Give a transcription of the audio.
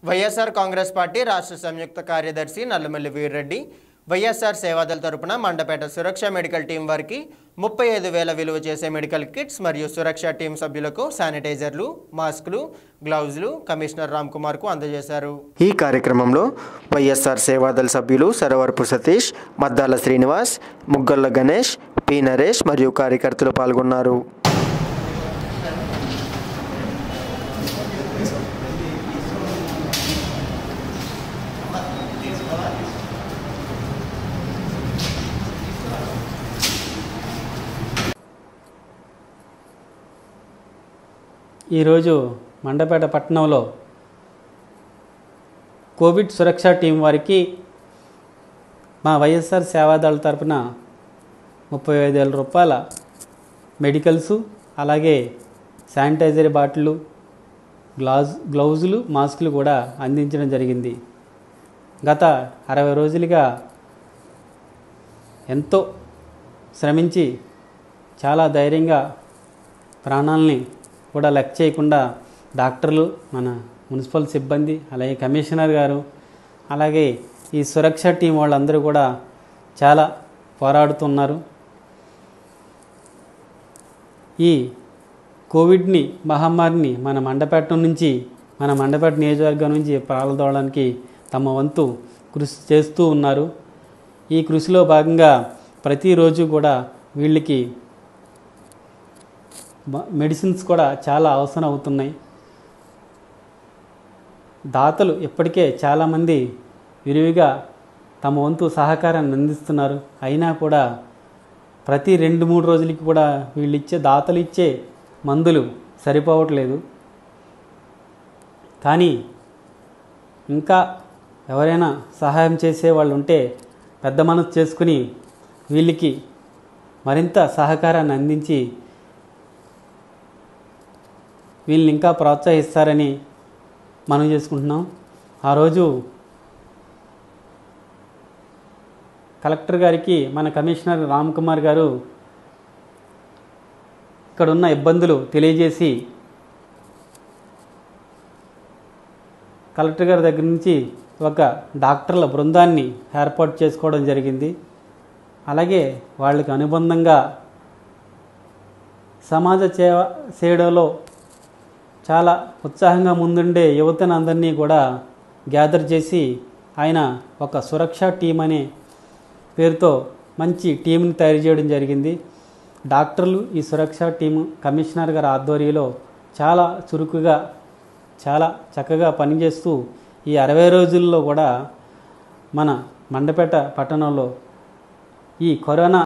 YSR Congress party రాష్ట్ర సంయుక్త కార్యదర్శి నల్లమల్లి వీర్రెడ్డి వైఎస్ఆర్ సేవాదళ తరపున మండపేట సురక్ష మెడికల్ టీం వారికి ముప్పై ఐదు వేల విలువ చేసే మెడికల్ కిట్స్ మరియు సురక్ష టీం సభ్యులకు శానిటైజర్లు మాస్కులు గ్లౌజులు కమిషనర్ రామ్ కుమార్కు అందజేశారు ఈ కార్యక్రమంలో వైఎస్ఆర్ సేవాదళ సభ్యులు సరవరపు సతీష్ మద్దాల శ్రీనివాస్ ముగ్గల్ల గణేష్ పి నరేష్ మరియు కార్యకర్తలు పాల్గొన్నారు ఈరోజు మండపేట పట్టణంలో కోవిడ్ సురక్ష టీం వారికి మా వైఎస్ఆర్ సేవాదళ తరపున ముప్పై ఐదు వేల రూపాయల మెడికల్స్ అలాగే శానిటైజర్ బాటిళ్ళు గ్లాజ్ గ్లౌజులు మాస్కులు కూడా అందించడం జరిగింది గత అరవై రోజులుగా ఎంతో శ్రమించి చాలా ధైర్యంగా ప్రాణాలని కూడా లెక్క చేయకుండా డాక్టర్లు మన మున్సిపల్ సిబ్బంది అలాగే కమిషనర్ గారు అలాగే ఈ సురక్ష టీం వాళ్ళందరూ కూడా చాలా పోరాడుతున్నారు ఈ కోవిడ్ని మహమ్మారిని మన మండపేట నుంచి మన మండపేట నియోజకవర్గం నుంచి పాల్గొనడానికి తమ వంతు కృషి చేస్తూ ఉన్నారు ఈ కృషిలో భాగంగా ప్రతిరోజు కూడా వీళ్ళకి మ- మెడిసిన్స్ కూడా చాలా అవసరం అవుతున్నాయి దాతలు ఇప్పటికే చాలామంది విరివిగా తమ వంతు సహకారాన్ని అందిస్తున్నారు అయినా కూడా ప్రతి రెండు మూడు రోజులకి కూడా వీళ్ళు ఇచ్చే దాతలు ఇచ్చే మందులు సరిపోవట్లేదు కానీ ఇంకా ఎవరైనా సహాయం చేసే వాళ్ళు ఉంటే పెద్ద మనసు చేసుకుని వీళ్ళకి మరింత సహకారాన్ని అందించి వీళ్ళని ఇంకా ప్రోత్సహిస్తారని మనం చేసుకుంటున్నాం ఆ రోజు కలెక్టర్ గారికి మన కమిషనర్ రామ్ కుమార్ గారు ఇక్కడ ఉన్న ఇబ్బందులు తెలియజేసి కలెక్టర్ గారి దగ్గర నుంచి ఒక డాక్టర్ల బృందాన్ని ఏర్పాటు చేసుకోవడం జరిగింది అలాగే వాళ్ళకి అనుబంధంగా సమాజ సేవ సేవలో చాలా ఉత్సాహంగా ముందుండే యువతను అందరినీ కూడా గ్యాదర్ చేసి ఆయన ఒక సురక్ష టీం అనే పేరుతో మంచి టీంని తయారు చేయడం జరిగింది డాక్టర్లు ఈ సురక్ష టీము కమిషనర్ గారి ఆధ్వర్యంలో చాలా చురుకుగా చాలా చక్కగా పనిచేస్తూ ఈ అరవై రోజుల్లో కూడా మన మండపేట పట్టణంలో ఈ కరోనా